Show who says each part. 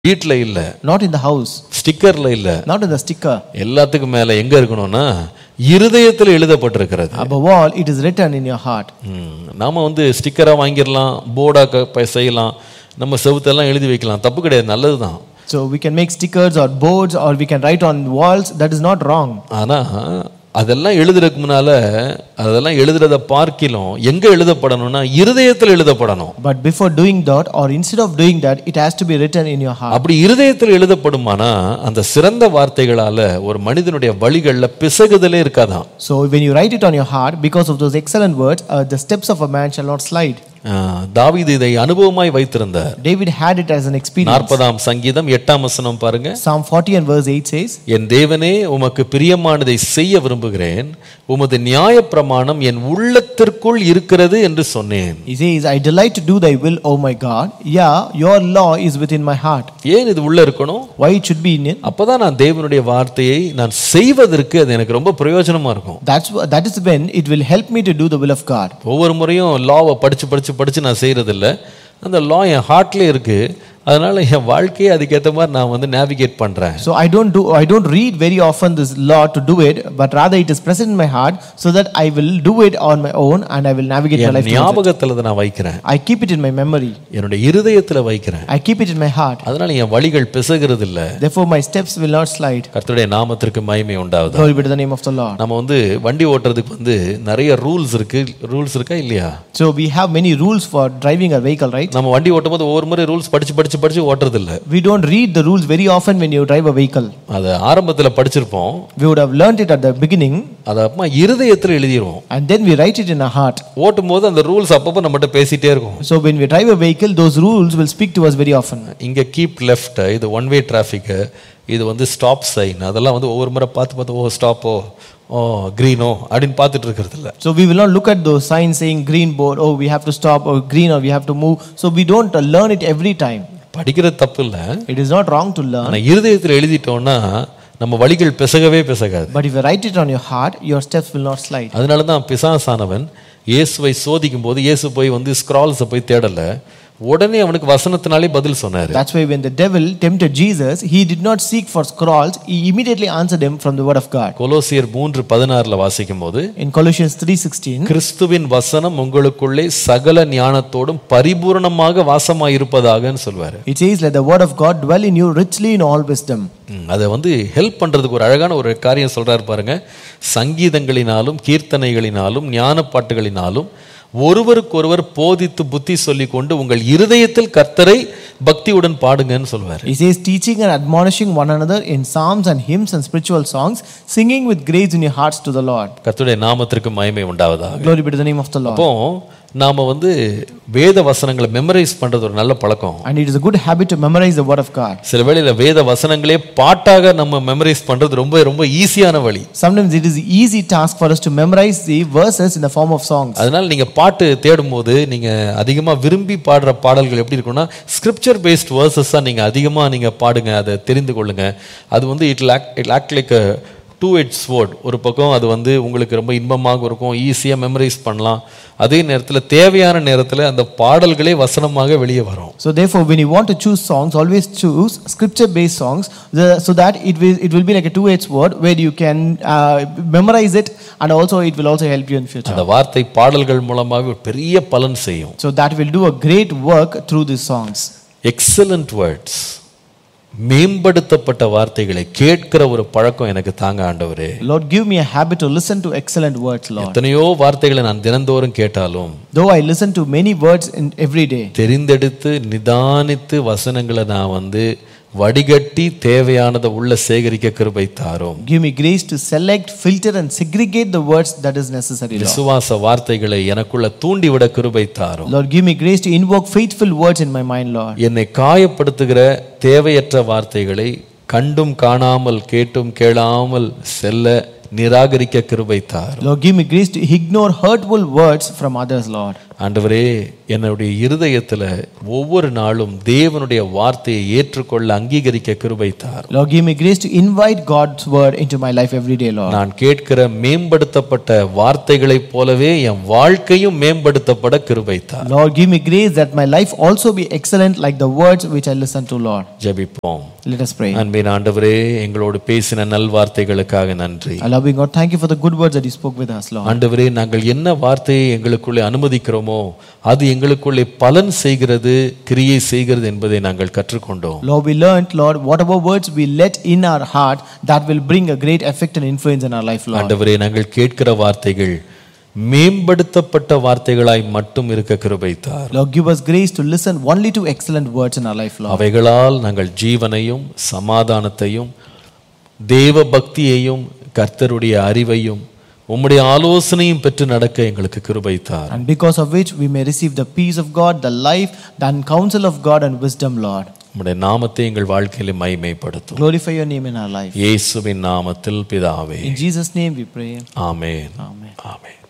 Speaker 1: வீட்ல இல்ல
Speaker 2: not in the house,
Speaker 1: ஸ்டிக்கர்ல இல்ல
Speaker 2: not in the sticker.
Speaker 1: எல்லாத்துக்கும் மேல எங்க இருக்கணும்னா இருதயத்தில் எழுதப்பட்டிருக்கிறது
Speaker 2: Above all, it is written in your heart.
Speaker 1: ம், நாம வந்து ஸ்டிக்கரா வாங்கிடலாம் போர்டா செய்யலாம் நம்ம செவுத்தெல்லாம் எழுதி வைக்கலாம் தப்பு கிடையாது நல்லதுதான்
Speaker 2: So we can make stickers or boards or we can write on walls. That is not wrong.
Speaker 1: ஆனா அதெல்லாம் எழுதுறதுக்கு முன்னால அதெல்லாம் எழுதுறத பார்க்கிலும் எங்க எழுதப்படணும்னா இருதயத்தில் எழுதப்படணும்
Speaker 2: But before doing that, or instead of doing that, it has to be written in your heart.
Speaker 1: அப்படி இருதயத்தில் எழுதப்படுமானா அந்த சிறந்த வார்த்தைகளால ஒரு மனிதனுடைய வழிகள்ல பிசகுதலே இருக்காதான்
Speaker 2: So when you write it on your heart, because of those excellent words, uh, the steps of a man shall not slide.
Speaker 1: ஆ, தாவீது இதை அனுபவமாய் வைத்திருந்தார்
Speaker 2: David had it as an experience.
Speaker 1: நாற்பதாம் சங்கீதம் எட்டாம் வசனம் பாருங்க
Speaker 2: Psalm 40 and verse 8 says,
Speaker 1: என் தேவனே உமக்கு பிரியமானதை செய்ய விரும்புகிறேன் உமது நியாயப்பிரமாணம் என் உள்ளத்திற்குள் இருக்கிறது என்று சொன்னேன்
Speaker 2: He says, I delight to do thy will, O my God. Yeah, your law is within my heart.
Speaker 1: ஏன் இது உள்ள இருக்கணும்
Speaker 2: Why it should be in it?
Speaker 1: அப்பதான் நான் தேவனுடைய வார்த்தையை நான் செய்வதற்கு அது எனக்கு ரொம்ப பிரயோஜனமா இருக்கும்
Speaker 2: That's, wh- that is when it will help me to do the will of God.
Speaker 1: ஒவ்வொரு முறையும் லாவை படிச்சு படிச்சு படிச்சு நான் செய்யறது இல்ல அந்த லா என் ஹார்ட்லேயே இருக்கு அதனால என் வாழ்க்கையை அதுக்கேற்ற மாதிரி நான் வந்து நேவிகேட் பண்றேன்
Speaker 2: So I don't do I don't read very often this law to do it, but rather it is present in my heart so that I will do it on my own and I will navigate my
Speaker 1: N
Speaker 2: life. towards it.
Speaker 1: ஞாபகத்துல அதை நான் வைக்கிறேன்
Speaker 2: I keep it in my memory.
Speaker 1: என்னுடைய இருதயத்துல வைக்கிறேன்
Speaker 2: I keep it in my heart.
Speaker 1: அதனால என் வழிகள் பிசகுறது இல்ல
Speaker 2: Therefore my steps will not slide.
Speaker 1: கர்த்தருடைய நாமத்திற்கு மகிமை உண்டாகுது
Speaker 2: Glory be to the name of the Lord.
Speaker 1: நம்ம வந்து வண்டி ஓட்டுறதுக்கு வந்து நிறைய ரூல்ஸ் இருக்கு ரூல்ஸ் இருக்கா இல்லையா
Speaker 2: So we have many rules for driving a vehicle, right?
Speaker 1: நம்ம வண்டி ஓட்டும் போது ஒவ்வொரு முறை ரூல்ஸ் படிச்சு படிச்சு படிச்சு ஓட்டுறது இல்ல
Speaker 2: We don't read the rules very often when you drive a vehicle.
Speaker 1: அது ஆரம்பத்துல படிச்சிருப்போம்
Speaker 2: We would have learned it at the beginning
Speaker 1: அதை அப்புறமா இருதயத்துல எழுதிடுவோம்
Speaker 2: and then we write it in our heart.
Speaker 1: ஓட்டும் போது அந்த ரூல்ஸ் அப்பப்போ நம்மகிட்ட பேசிட்டே இருக்கும்
Speaker 2: So when we drive a vehicle, those rules will speak to us very often.
Speaker 1: இங்க கீப் லெஃப்ட் இது ஒன் வே டிராஃபிக்கு இது வந்து ஸ்டாப் சைன் அதெல்லாம் வந்து ஒவ்வொரு முறை பார்த்து பார்த்து ஓ ஸ்டாப்போ ஓ க்ரீனோ அப்படின்னு பார்த்துட்டு இருக்கிறது இல்ல
Speaker 2: So we will not look at those signs saying green board, oh, we have to stop, or green, or we have to move. So we don't uh, learn it every time.
Speaker 1: படிக்கிறது தப்பு இல்ல
Speaker 2: It is not wrong to learn.
Speaker 1: ஆனா இருதயத்துல எழுதிட்டோம்னா நம்ம வழிகள் பிசகவே பிசகாது
Speaker 2: But if you write it on your heart, your steps will not slide.
Speaker 1: அதனால தான் பிசாசானவன் இயேசுவை சோதிக்கும் போது இயேசு போய் வந்து ஸ்க்ரால்ஸை போய் தேடல உடனே அவனுக்கு வசனத்தினாலே பதில் சொன்னாரு
Speaker 2: That's why when the devil tempted Jesus, he did not seek for scrolls, he immediately answered him from the word of God.
Speaker 1: கொலோசியர் மூன்று பதினாறுல வாசிக்கும் போது
Speaker 2: In Colossians 3:16,
Speaker 1: கிறிஸ்துவின் வசனம் உங்களுக்குள்ளே சகல ஞானத்தோடும் பரிபூரணமாக வாசமாய் இருப்பதாகன்னு சொல்வாரு
Speaker 2: it says, Let the word of God dwell in you richly in all wisdom.
Speaker 1: ம், அதை வந்து ஹெல்ப் பண்றதுக்கு ஒரு அழகான ஒரு காரியம் சொல்றாரு பாருங்க சங்கீதங்களினாலும் கீர்த்தனைகளினாலும் ஞான பாட்டுகளினாலும் ஒருவருக்கொருவர் போதித்து புத்தி சொல்லிக் கொண்டு உங்கள் இருதயத்தில் கர்த்தரை பக்தியுடன் பாடுங்கன்னு சொல்வாரு
Speaker 2: He says, teaching and admonishing one another in psalms and hymns and spiritual songs, singing with grace in your hearts to the Lord.
Speaker 1: கர்த்தருடைய நாமத்திற்கு மகிமை உண்டாவதாக
Speaker 2: Glory be to the name of the Lord.
Speaker 1: அப்போ நாம வந்து வேத வசனங்களை memorise பண்றது ஒரு நல்ல பழக்கம்
Speaker 2: And it is a good habit to memorize the word of God.
Speaker 1: சில வேளையில வேத வசனங்களே பாட்டாக நம்ம மெமரைஸ் பண்றது ரொம்ப ரொம்ப ஈஸியான வழி
Speaker 2: Sometimes it is an easy task for us to memorize the verses in the form of songs.
Speaker 1: அதனால நீங்க பாட்டு தேடும்போது நீங்க அதிகமா விரும்பி பாடுற பாடல்கள் எப்படி இருக்கும்னா ஸ்கிரிப்சர் பேஸ்ட் வேர்சஸா நீங்க அதிகமா நீங்க பாடுங்க அதை தெரிந்து கொள்ளுங்க அது வந்து it look it look like two edged sword ஒரு பக்கம் அது வந்து உங்களுக்கு ரொம்ப இன்பமாக இருக்கும் ஈஸியாக மெமரைஸ் பண்ணலாம் அதே நேரத்தில் தேவையான நேரத்தில் அந்த பாடல்களே வசனமாக வெளியே வரும்
Speaker 2: So therefore, when you want to choose songs, always choose scripture-based songs, the- so that it will it will be like a two-edged sword where you can uh, memorize it, and also it will also help you in future.
Speaker 1: அந்த வார்த்தை பாடல்கள் மூலமாக ஒரு பெரிய பலன் செய்யும்
Speaker 2: So that will do a great work through these songs.
Speaker 1: Excellent words மேம்படுத்தப்பட்ட வார்த்தைகளை கேட்கிற ஒரு பழக்கம் எனக்கு தாங்க ஆண்டவரே
Speaker 2: Lord, give me a habit to listen to excellent words, Lord.
Speaker 1: எத்தனையோ வார்த்தைகளை நான் தினந்தோறும் கேட்டாலும்
Speaker 2: Though I listen to many words in every day,
Speaker 1: தெரிந்தெடுத்து நிதானித்து வசனங்களை நான் வந்து வடிகட்டி தேவையானதை உள்ள சேகரிக்க கிருபை தாரும்
Speaker 2: give me grace to select, filter, and segregate the words that is necessary, Lord.
Speaker 1: விசுவாச வார்த்தைகளை எனக்குள்ள தூண்டிவிட கிருபை தாரும்
Speaker 2: Lord, give me grace to invoke faithful words in my mind, Lord.
Speaker 1: என்னை காயப்படுத்துகிற தேவையற்ற வார்த்தைகளை கண்டும் காணாமல் கேட்டும் கேளாமல் செல்ல நிராகரிக்க கிருபை தாரும்
Speaker 2: Lord, give me grace to ignore hurtful words from others, Lord.
Speaker 1: ஆண்டவரே என்னுடைய இருதயத்துல ஒவ்வொரு நாளும் தேவனுடைய வார்த்தையை ஏற்றுக்கொள்ள அங்கீகரிக்க கிருபை தார்
Speaker 2: Lord, give me grace to invite God's word into my life every day, Lord.
Speaker 1: நான் கேட்கிற மேம்படுத்தப்பட்ட வார்த்தைகளைப் போலவே என் வாழ்க்கையும் மேம்படுத்தப்பட கிருபை தார்
Speaker 2: Lord, give me grace that my life also be excellent like the words which I listen to, Lord.
Speaker 1: ஜெபிப்போம்
Speaker 2: Let us pray.
Speaker 1: அன்பின் ஆண்டவரே எங்களோடு பேசின நல்வார்த்தைகளுக்காக நன்றி
Speaker 2: Our loving God, thank you for the good words that you spoke with us, Lord.
Speaker 1: ஆண்டவரே நாங்கள் என்ன வார்த்தையை எங்களுக்குள்ளே அனுமதிக்கிறோமோ அது எங்களுக்குள்ளே பலன் செய்கிறது கிரியை செய்கிறது என்பதை நாங்கள் கற்றுக்கொண்டோம்
Speaker 2: Lord, we learned, Lord, whatever words we let in our heart, that will bring a great effect and influence in our life, Lord.
Speaker 1: ஆண்டவரே நாங்கள் கேட்கிற வார்த்தைகள் மேம்படுத்தப்பட்ட வார்த்தைகளாய் மட்டும் இருக்க கிருபைத்தார்
Speaker 2: Lord, give us grace to listen only to excellent words in our life, Lord.
Speaker 1: அவைகளால் நாங்கள் ஜீவனையும் சமாதானத்தையும் தேவ பக்தியையும் கர்த்தருடைய அறிவையும் உம்முடைய ஆலோசனையும் பெற்று நடக்க எங்களுக்கு கிருபைத்தார்
Speaker 2: And because of which we may receive the peace of God, the life, the counsel of God, and wisdom, Lord.
Speaker 1: உம்முடைய நாமத்தை எங்கள் வாழ்க்கையில மைமைப்படுத்தும்
Speaker 2: Glorify your name in our life.
Speaker 1: இயேசுவின் நாமத்தில் பிதாவே
Speaker 2: In Jesus' name we pray.
Speaker 1: Amen
Speaker 2: Amen.
Speaker 1: Amen